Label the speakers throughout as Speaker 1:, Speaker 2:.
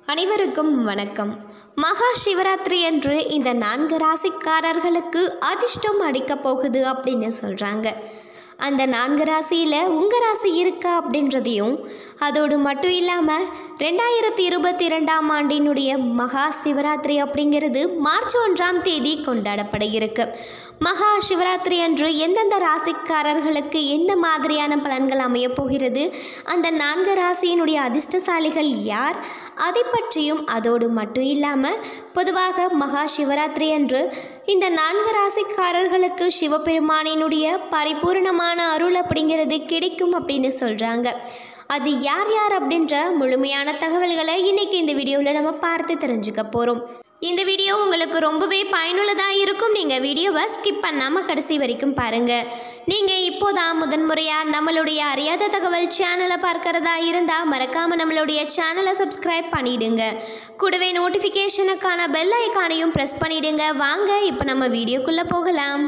Speaker 1: அனைவருக்கும் வணக்கம் மகா சிவராத்திரி அன்று இந்த நான்கு ராசிக்காரர்களுக்கு அதிர்ஷ்டம் அடிக்கப் போகுது அப்படின்னு சொல்கிறாங்க அந்த நான்கு ராசியில் உங்கள் ராசி இருக்கா அப்படின்றதையும் அதோடு மட்டும் இல்லாமல் ரெண்டாயிரத்தி இருபத்தி ரெண்டாம் ஆண்டினுடைய மகா சிவராத்திரி அப்படிங்கிறது மார்ச் ஒன்றாம் தேதி கொண்டாடப்பட இருக்கு மகா சிவராத்திரி அன்று எந்தெந்த ராசிக்காரர்களுக்கு எந்த மாதிரியான பலன்கள் அமையப் போகிறது அந்த நான்கு ராசியினுடைய அதிர்ஷ்டசாலிகள் யார் அதை பற்றியும் அதோடு மட்டும் இல்லாமல் பொதுவாக மகா சிவராத்திரி அன்று இந்த நான்கு ராசிக்காரர்களுக்கு சிவபெருமானினுடைய பரிபூர்ணமான அருள் அப்படிங்கிறது கிடைக்கும் அப்படின்னு சொல்கிறாங்க அது யார் யார் அப்படின்ற முழுமையான தகவல்களை இன்னைக்கு இந்த வீடியோவில் நம்ம பார்த்து தெரிஞ்சுக்க போகிறோம் இந்த வீடியோ உங்களுக்கு ரொம்பவே பயனுள்ளதாக இருக்கும் நீங்கள் வீடியோவை ஸ்கிப் பண்ணாமல் கடைசி வரைக்கும் பாருங்கள் நீங்கள் இப்போதான் முதன்முறையாக நம்மளுடைய அறியாத தகவல் சேனலை பார்க்கறதா இருந்தால் மறக்காமல் நம்மளுடைய சேனலை சப்ஸ்கிரைப் பண்ணிடுங்க கூடவே நோட்டிஃபிகேஷனுக்கான பெல் ஐக்கானையும் ப்ரெஸ் பண்ணிடுங்க வாங்க இப்போ நம்ம வீடியோக்குள்ளே போகலாம்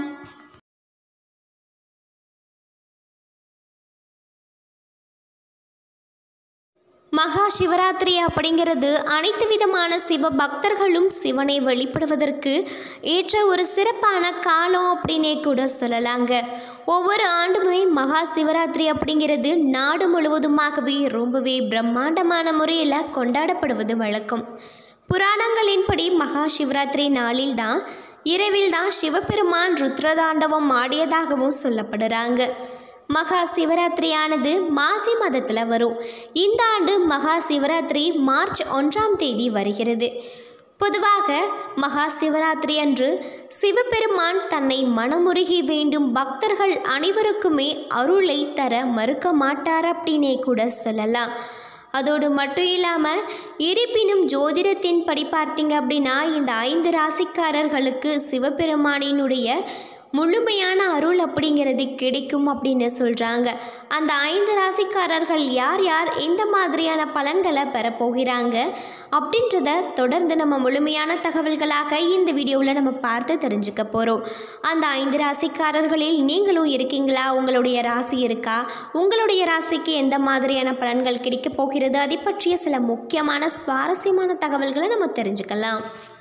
Speaker 1: மகா சிவராத்திரி அப்படிங்கிறது அனைத்து விதமான சிவ பக்தர்களும் சிவனை வழிபடுவதற்கு ஏற்ற ஒரு சிறப்பான காலம் அப்படின்னே கூட சொல்லலாங்க ஒவ்வொரு ஆண்டுமே மகா சிவராத்திரி அப்படிங்கிறது நாடு முழுவதுமாகவே ரொம்பவே பிரம்மாண்டமான முறையில் கொண்டாடப்படுவது வழக்கம் புராணங்களின்படி மகா சிவராத்திரி நாளில்தான் இரவில் தான் சிவபெருமான் ருத்ரதாண்டவம் ஆடியதாகவும் சொல்லப்படுறாங்க மகா சிவராத்திரியானது மாசி மதத்தில் வரும் இந்த ஆண்டு மகா சிவராத்திரி மார்ச் ஒன்றாம் தேதி வருகிறது பொதுவாக மகா சிவராத்திரி அன்று சிவபெருமான் தன்னை மனமுருகி வேண்டும் பக்தர்கள் அனைவருக்குமே அருளை தர மறுக்க மாட்டார் அப்படின்னே கூட சொல்லலாம் அதோடு மட்டும் இல்லாமல் இருப்பினும் ஜோதிடத்தின் படி பார்த்தீங்க அப்படின்னா இந்த ஐந்து ராசிக்காரர்களுக்கு சிவபெருமானினுடைய முழுமையான அருள் அப்படிங்கிறது கிடைக்கும் அப்படின்னு சொல்கிறாங்க அந்த ஐந்து ராசிக்காரர்கள் யார் யார் எந்த மாதிரியான பலன்களை பெறப்போகிறாங்க அப்படின்றத தொடர்ந்து நம்ம முழுமையான தகவல்களாக இந்த வீடியோவில் நம்ம பார்த்து தெரிஞ்சுக்க போகிறோம் அந்த ஐந்து ராசிக்காரர்களில் நீங்களும் இருக்கீங்களா உங்களுடைய ராசி இருக்கா உங்களுடைய ராசிக்கு எந்த மாதிரியான பலன்கள் கிடைக்கப் போகிறது அதை பற்றிய சில முக்கியமான சுவாரஸ்யமான தகவல்களை நம்ம தெரிஞ்சுக்கலாம்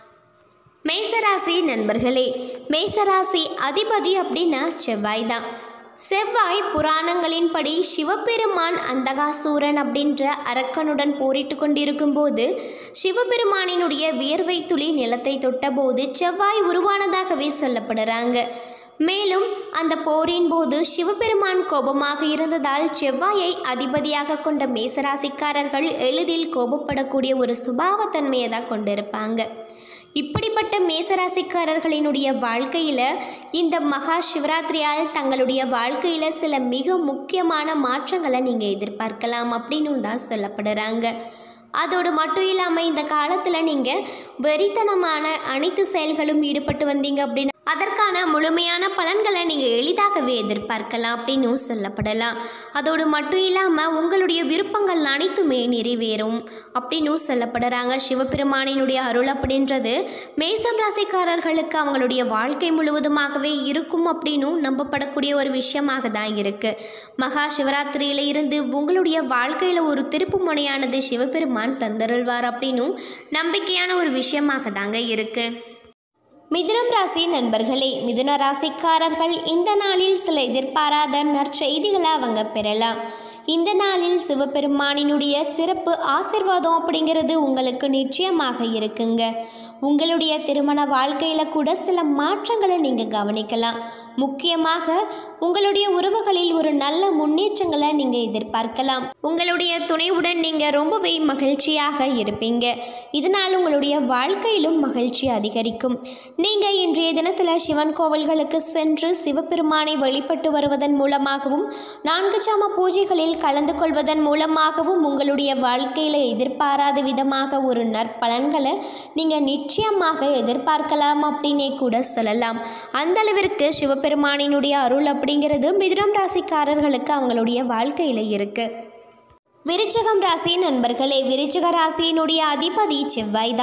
Speaker 1: மேசராசி நண்பர்களே மேசராசி அதிபதி அப்படின்னா செவ்வாய் தான் செவ்வாய் புராணங்களின்படி சிவபெருமான் அந்தகாசூரன் அப்படின்ற அரக்கனுடன் போரிட்டு கொண்டிருக்கும் போது சிவபெருமானினுடைய வியர்வை துளி நிலத்தை தொட்டபோது செவ்வாய் உருவானதாகவே சொல்லப்படுறாங்க மேலும் அந்த போரின் போது சிவபெருமான் கோபமாக இருந்ததால் செவ்வாயை அதிபதியாக கொண்ட மேசராசிக்காரர்கள் எளிதில் கோபப்படக்கூடிய ஒரு சுபாவத்தன்மையை தான் கொண்டிருப்பாங்க இப்படிப்பட்ட மேசராசிக்காரர்களினுடைய வாழ்க்கையில் இந்த மகா சிவராத்திரியால் தங்களுடைய வாழ்க்கையில் சில மிக முக்கியமான மாற்றங்களை நீங்கள் எதிர்பார்க்கலாம் அப்படின்னு தான் சொல்லப்படுறாங்க அதோடு மட்டும் இல்லாமல் இந்த காலத்தில் நீங்கள் வெறித்தனமான அனைத்து செயல்களும் ஈடுபட்டு வந்தீங்க அப்படின்னு அதற்கான முழுமையான பலன்களை நீங்கள் எளிதாகவே எதிர்பார்க்கலாம் அப்படின்னும் சொல்லப்படலாம் அதோடு மட்டும் இல்லாமல் உங்களுடைய விருப்பங்கள் அனைத்துமே நிறைவேறும் அப்படின்னும் சொல்லப்படுறாங்க சிவபெருமானினுடைய அருள் அப்படின்றது மேசம் ராசிக்காரர்களுக்கு அவங்களுடைய வாழ்க்கை முழுவதுமாகவே இருக்கும் அப்படின்னும் நம்பப்படக்கூடிய ஒரு விஷயமாக தான் இருக்குது மகா சிவராத்திரியில இருந்து உங்களுடைய வாழ்க்கையில் ஒரு திருப்பு முனையானது சிவபெருமான் தந்தருள்வார் அப்படின்னும் நம்பிக்கையான ஒரு விஷயமாக தாங்க இருக்குது மிதுனம் ராசி நண்பர்களே மிதுன ராசிக்காரர்கள் இந்த நாளில் சில எதிர்பாராத நற்செய்திகளை அவங்க பெறலாம் இந்த நாளில் சிவபெருமானினுடைய சிறப்பு ஆசிர்வாதம் அப்படிங்கிறது உங்களுக்கு நிச்சயமாக இருக்குங்க உங்களுடைய திருமண வாழ்க்கையில் கூட சில மாற்றங்களை நீங்கள் கவனிக்கலாம் முக்கியமாக உங்களுடைய உறவுகளில் ஒரு நல்ல முன்னேற்றங்களை நீங்கள் எதிர்பார்க்கலாம் உங்களுடைய துணைவுடன் நீங்கள் ரொம்பவே மகிழ்ச்சியாக இருப்பீங்க இதனால் உங்களுடைய வாழ்க்கையிலும் மகிழ்ச்சி அதிகரிக்கும் நீங்கள் இன்றைய தினத்தில் சிவன் கோவில்களுக்கு சென்று சிவபெருமானை வழிபட்டு வருவதன் மூலமாகவும் நான்கு சாம பூஜைகளில் கலந்து கொள்வதன் மூலமாகவும் உங்களுடைய வாழ்க்கையில் எதிர்பாராத விதமாக ஒரு நற்பலன்களை நீங்கள் நிச்சயமாக எதிர்பார்க்கலாம் அப்படின்னே கூட சொல்லலாம் அந்த அளவிற்கு சிவபெருமானினுடைய அருள் அப்படிங்கிறது மிதுனம் ராசிக்காரர்களுக்கு அவங்களுடைய வாழ்க்கையில் இருக்குது விருச்சகம் ராசி நண்பர்களே விருச்சக ராசியினுடைய அதிபதி செவ்வாய் தான்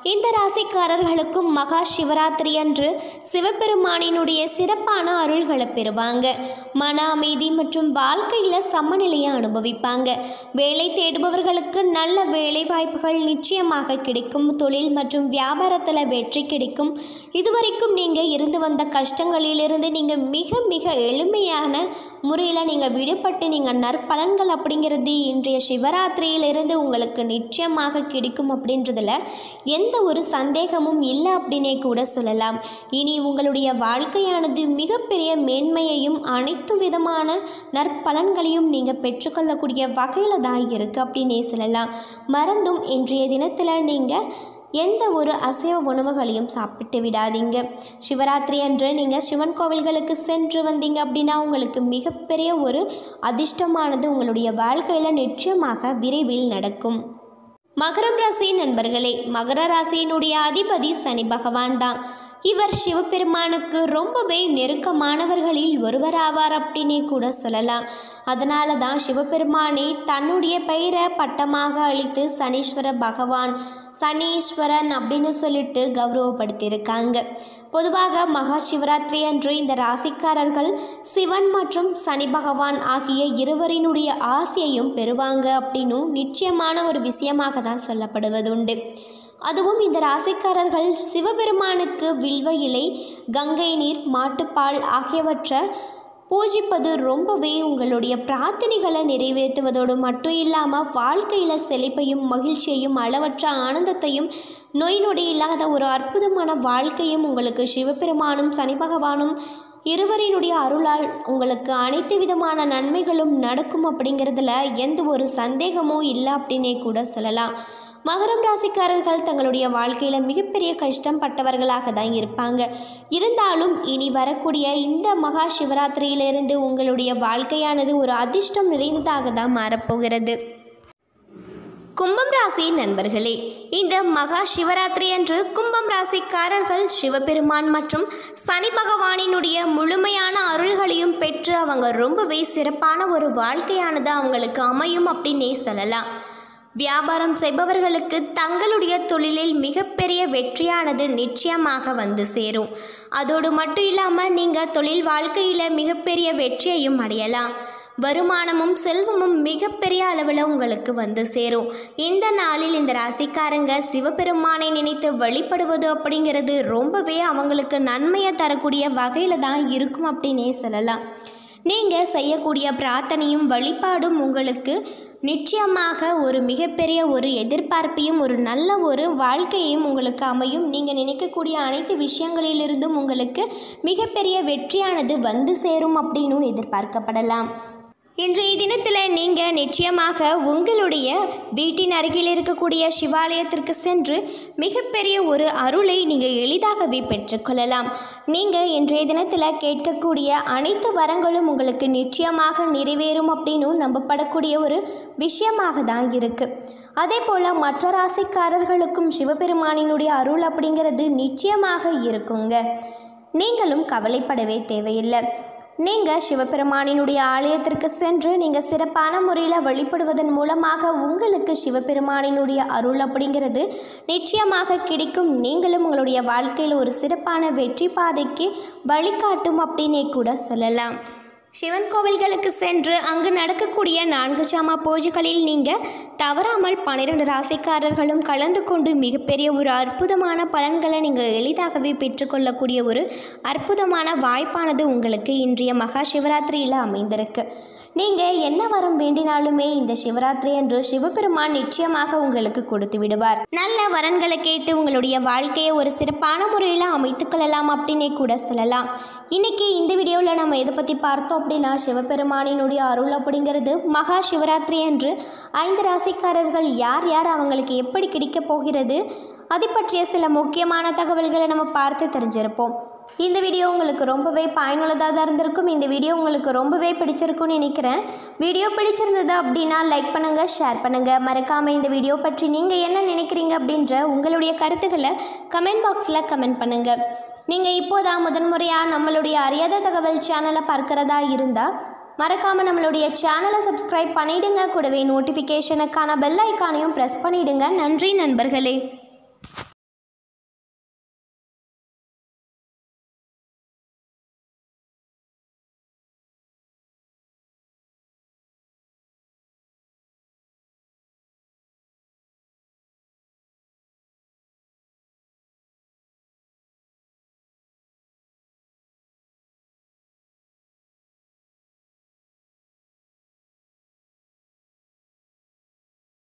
Speaker 1: இந்த ராசிக்காரர்களுக்கும் மகா சிவராத்திரி அன்று சிவபெருமானினுடைய சிறப்பான அருள்களை பெறுவாங்க மன அமைதி மற்றும் வாழ்க்கையில் சமநிலையை அனுபவிப்பாங்க வேலை தேடுபவர்களுக்கு நல்ல வேலை வாய்ப்புகள் நிச்சயமாக கிடைக்கும் தொழில் மற்றும் வியாபாரத்தில் வெற்றி கிடைக்கும் இதுவரைக்கும் நீங்கள் இருந்து வந்த கஷ்டங்களிலிருந்து நீங்கள் மிக மிக எளிமையான முறையில் நீங்கள் விடுபட்டு நீங்கள் நற்பலன்கள் அப்படிங்கிறது இன்றைய சிவராத்திரியிலிருந்து உங்களுக்கு நிச்சயமாக கிடைக்கும் அப்படின்றதுல எந்த ஒரு சந்தேகமும் இல்லை அப்படின்னே கூட சொல்லலாம் இனி உங்களுடைய வாழ்க்கையானது மிகப்பெரிய மேன்மையையும் அனைத்து விதமான நற்பலன்களையும் நீங்கள் பெற்றுக்கொள்ளக்கூடிய வகையில் தான் இருக்குது அப்படின்னே சொல்லலாம் மறந்தும் இன்றைய தினத்தில் நீங்கள் எந்த ஒரு அசைவ உணவுகளையும் சாப்பிட்டு விடாதீங்க சிவராத்திரி அன்று நீங்கள் சிவன் கோவில்களுக்கு சென்று வந்தீங்க அப்படின்னா உங்களுக்கு மிகப்பெரிய ஒரு அதிர்ஷ்டமானது உங்களுடைய வாழ்க்கையில் நிச்சயமாக விரைவில் நடக்கும் மகரம் ராசி நண்பர்களே மகர ராசியினுடைய அதிபதி சனி பகவான் தான் இவர் சிவபெருமானுக்கு ரொம்பவே நெருக்கமானவர்களில் ஒருவராவார் அப்படின்னே கூட சொல்லலாம் அதனால தான் சிவபெருமானே தன்னுடைய பெயரை பட்டமாக அளித்து சனீஸ்வர பகவான் சனீஸ்வரன் அப்படின்னு சொல்லிட்டு கௌரவப்படுத்தியிருக்காங்க பொதுவாக மகா சிவராத்திரி அன்று இந்த ராசிக்காரர்கள் சிவன் மற்றும் சனி பகவான் ஆகிய இருவரினுடைய ஆசையையும் பெறுவாங்க அப்படின்னும் நிச்சயமான ஒரு விஷயமாக தான் சொல்லப்படுவதுண்டு அதுவும் இந்த ராசிக்காரர்கள் சிவபெருமானுக்கு வில்வ இலை கங்கை நீர் மாட்டுப்பால் ஆகியவற்றை பூஜிப்பது ரொம்பவே உங்களுடைய பிரார்த்தனைகளை நிறைவேற்றுவதோடு மட்டும் இல்லாமல் வாழ்க்கையில் செழிப்பையும் மகிழ்ச்சியையும் அளவற்ற ஆனந்தத்தையும் நோய் நொடி இல்லாத ஒரு அற்புதமான வாழ்க்கையும் உங்களுக்கு சிவபெருமானும் சனி பகவானும் இருவரினுடைய அருளால் உங்களுக்கு அனைத்து விதமான நன்மைகளும் நடக்கும் அப்படிங்கிறதுல எந்த ஒரு சந்தேகமும் இல்லை அப்படின்னே கூட சொல்லலாம் மகரம் ராசிக்காரர்கள் தங்களுடைய வாழ்க்கையில் மிகப்பெரிய கஷ்டம் பட்டவர்களாக தான் இருப்பாங்க இருந்தாலும் இனி வரக்கூடிய இந்த மகா சிவராத்திரியிலிருந்து உங்களுடைய வாழ்க்கையானது ஒரு அதிர்ஷ்டம் நிறைந்ததாக தான் மாறப்போகிறது கும்பம் ராசி நண்பர்களே இந்த மகா சிவராத்திரி அன்று கும்பம் ராசிக்காரர்கள் சிவபெருமான் மற்றும் சனி பகவானினுடைய முழுமையான அருள்களையும் பெற்று அவங்க ரொம்பவே சிறப்பான ஒரு வாழ்க்கையானது அவங்களுக்கு அமையும் அப்படின்னே சொல்லலாம் வியாபாரம் செய்பவர்களுக்கு தங்களுடைய தொழிலில் மிகப்பெரிய வெற்றியானது நிச்சயமாக வந்து சேரும் அதோடு மட்டும் இல்லாமல் நீங்கள் தொழில் வாழ்க்கையில் மிகப்பெரிய வெற்றியையும் அடையலாம் வருமானமும் செல்வமும் மிகப்பெரிய அளவில் உங்களுக்கு வந்து சேரும் இந்த நாளில் இந்த ராசிக்காரங்க சிவபெருமானை நினைத்து வழிபடுவது அப்படிங்கிறது ரொம்பவே அவங்களுக்கு நன்மையை தரக்கூடிய வகையில் தான் இருக்கும் அப்படின்னே சொல்லலாம் நீங்கள் செய்யக்கூடிய பிரார்த்தனையும் வழிபாடும் உங்களுக்கு நிச்சயமாக ஒரு மிகப்பெரிய ஒரு எதிர்பார்ப்பையும் ஒரு நல்ல ஒரு வாழ்க்கையையும் உங்களுக்கு அமையும் நீங்கள் நினைக்கக்கூடிய அனைத்து விஷயங்களிலிருந்தும் உங்களுக்கு மிகப்பெரிய வெற்றியானது வந்து சேரும் அப்படின்னும் எதிர்பார்க்கப்படலாம் இன்றைய தினத்தில் நீங்கள் நிச்சயமாக உங்களுடைய வீட்டின் அருகில் இருக்கக்கூடிய சிவாலயத்திற்கு சென்று மிகப்பெரிய ஒரு அருளை நீங்கள் எளிதாகவே பெற்றுக்கொள்ளலாம் நீங்கள் இன்றைய தினத்தில் கேட்கக்கூடிய அனைத்து வரங்களும் உங்களுக்கு நிச்சயமாக நிறைவேறும் அப்படின்னு நம்பப்படக்கூடிய ஒரு விஷயமாக தான் இருக்குது அதே போல் மற்ற ராசிக்காரர்களுக்கும் சிவபெருமானினுடைய அருள் அப்படிங்கிறது நிச்சயமாக இருக்குங்க நீங்களும் கவலைப்படவே தேவையில்லை நீங்கள் சிவபெருமானினுடைய ஆலயத்திற்கு சென்று நீங்கள் சிறப்பான முறையில் வழிபடுவதன் மூலமாக உங்களுக்கு சிவபெருமானினுடைய அருள் அப்படிங்கிறது நிச்சயமாக கிடைக்கும் நீங்களும் உங்களுடைய வாழ்க்கையில் ஒரு சிறப்பான வெற்றி பாதைக்கு வழிகாட்டும் அப்படின்னே கூட சொல்லலாம் சிவன் கோவில்களுக்கு சென்று அங்கு நடக்கக்கூடிய நான்கு ஜாமா பூஜைகளில் நீங்கள் தவறாமல் பன்னிரண்டு ராசிக்காரர்களும் கலந்து கொண்டு மிகப்பெரிய ஒரு அற்புதமான பலன்களை நீங்கள் எளிதாகவே பெற்றுக்கொள்ளக்கூடிய ஒரு அற்புதமான வாய்ப்பானது உங்களுக்கு இன்றைய மகா சிவராத்திரியில் அமைந்திருக்கு நீங்கள் என்ன வரம் வேண்டினாலுமே இந்த சிவராத்திரி அன்று சிவபெருமான் நிச்சயமாக உங்களுக்கு கொடுத்து விடுவார் நல்ல வரன்களை கேட்டு உங்களுடைய வாழ்க்கையை ஒரு சிறப்பான முறையில் அமைத்துக் கொள்ளலாம் அப்படின்னே கூட சொல்லலாம் இன்னைக்கு இந்த வீடியோவில் நம்ம எதை பற்றி பார்த்தோம் அப்படின்னா சிவபெருமானினுடைய அருள் அப்படிங்கிறது மகா சிவராத்திரி அன்று ஐந்து ராசிக்காரர்கள் யார் யார் அவங்களுக்கு எப்படி கிடைக்கப் போகிறது அதை பற்றிய சில முக்கியமான தகவல்களை நம்ம பார்த்து தெரிஞ்சிருப்போம் இந்த வீடியோ உங்களுக்கு ரொம்பவே பயனுள்ளதாக தான் இருந்திருக்கும் இந்த வீடியோ உங்களுக்கு ரொம்பவே பிடிச்சிருக்கும்னு நினைக்கிறேன் வீடியோ பிடிச்சிருந்தது அப்படின்னா லைக் பண்ணுங்கள் ஷேர் பண்ணுங்கள் மறக்காமல் இந்த வீடியோ பற்றி நீங்கள் என்ன நினைக்கிறீங்க அப்படின்ற உங்களுடைய கருத்துக்களை கமெண்ட் பாக்ஸில் கமெண்ட் பண்ணுங்கள் நீங்கள் இப்போதான் முதன்முறையாக நம்மளுடைய அறியாத தகவல் சேனலை பார்க்குறதா இருந்தால் மறக்காமல் நம்மளுடைய சேனலை சப்ஸ்கிரைப் பண்ணிடுங்க கூடவே நோட்டிஃபிகேஷனுக்கான பெல் ஐக்கானையும் ப்ரெஸ் பண்ணிடுங்க நன்றி நண்பர்களே